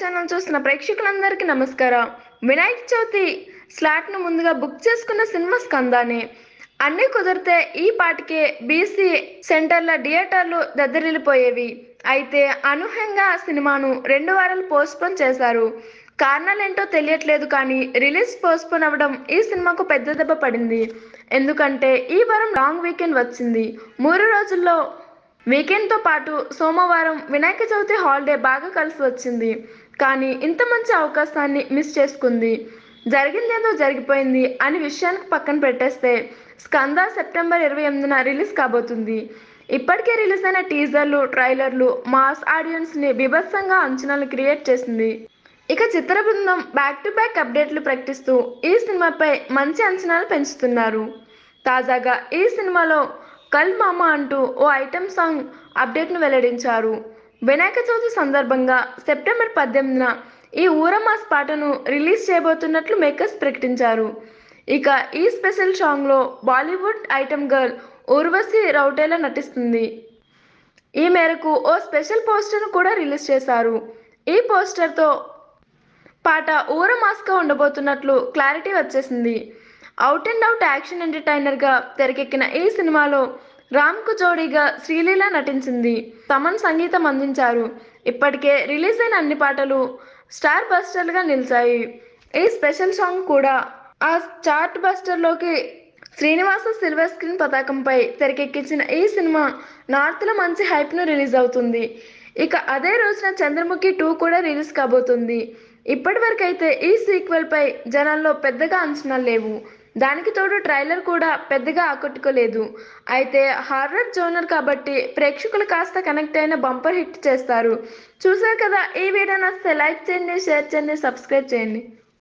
channel చూస్తున్న ప్రేక్షకులందరికీ నమస్కారం వినాయక చవితి స్లాట్ను ముందుగా బుక్ చేసుకున్న సినిమా స్కందానే అన్నీ కుదిరితే ఈ పాటికే బీసీ సెంటర్ల థియేటర్లు దద్దరిల్లిపోయేవి అయితే అనూహ్యంగా ఆ సినిమాను రెండు వారాలు పోస్ట్పోన్ చేశారు కారణాలేంటో తెలియట్లేదు కానీ రిలీజ్ పోస్ట్పోన్ అవ్వడం ఈ సినిమాకు పెద్ద దెబ్బ పడింది ఎందుకంటే ఈ వారం లాంగ్ వీకెండ్ వచ్చింది మూడు రోజుల్లో వీకెండ్తో పాటు సోమవారం వినాయక చవితి హాలిడే బాగా కలిసి వచ్చింది కానీ ఇంత మంచి అవకాశాన్ని మిస్ చేసుకుంది జరిగిందేదో జరిగిపోయింది అని విషయానికి పక్కన పెట్టేస్తే స్కంద సెప్టెంబర్ ఇరవై ఎనిమిదిన రిలీజ్ కాబోతుంది ఇప్పటికే రిలీజ్ అయిన టీజర్లు ట్రైలర్లు మాస్ ఆడియన్స్ని బీభత్సంగా అంచనాలు క్రియేట్ చేసింది ఇక చిత్ర బృందం బ్యాక్ టు బ్యాక్ అప్డేట్లు ప్రకటిస్తూ ఈ సినిమాపై మంచి అంచనాలు పెంచుతున్నారు తాజాగా ఈ సినిమాలో కల్ మామ అంటూ ఓ ఐటెం సాంగ్ అప్డేట్ను వెల్లడించారు వినాయక చవితి సందర్భంగా సెప్టెంబర్ పద్దెనిమిదిన ఈ ఊరమాస్ పాటను రిలీజ్ చేయబోతున్నట్లు మేకర్స్ ప్రకటించారు ఇక ఈ స్పెషల్ సాంగ్లో Bollywood item girl Urvashi Rautela నటిస్తుంది ఈ మేరకు ఓ స్పెషల్ పోస్టర్ను కూడా రిలీజ్ చేశారు ఈ పోస్టర్తో పాట ఊర మాస్గా ఉండబోతున్నట్లు క్లారిటీ వచ్చేసింది అవుట్ అండ్ అవుట్ యాక్షన్ ఎంటర్టైనర్గా తెరకెక్కిన ఈ సినిమాలో రామ్కు జోడీగా శ్రీలీల నటించింది తమన్ సంగీతం అందించారు ఇప్పటికే రిలీజ్ అయిన అన్ని పాటలు స్టార్ బస్టర్లుగా నిలిచాయి ఈ స్పెషల్ సాంగ్ కూడా ఆ చార్ట్ బస్టర్లోకి శ్రీనివాస సిల్వర్ స్క్రీన్ పతాకంపై తెరకెక్కించిన ఈ సినిమా నార్త్లో మంచి హైప్ను రిలీజ్ అవుతుంది ఇక అదే రోజున చంద్రముఖి టూ కూడా రిలీజ్ కాబోతుంది ఇప్పటి వరకు అయితే ఈ సీక్వెల్ పై జనాల్లో పెద్దగా అంచనాలు లేవు దానికి తోడు ట్రైలర్ కూడా పెద్దగా ఆకట్టుకోలేదు అయితే హారర్ జోనర్ కాబట్టి ప్రేక్షకులు కాస్త కనెక్ట్ అయిన బంపర్ హిట్ చేస్తారు చూసారు కదా ఈ వీడియో నచ్చితే లైక్ చేయండి షేర్ చేయండి సబ్స్క్రైబ్ చేయండి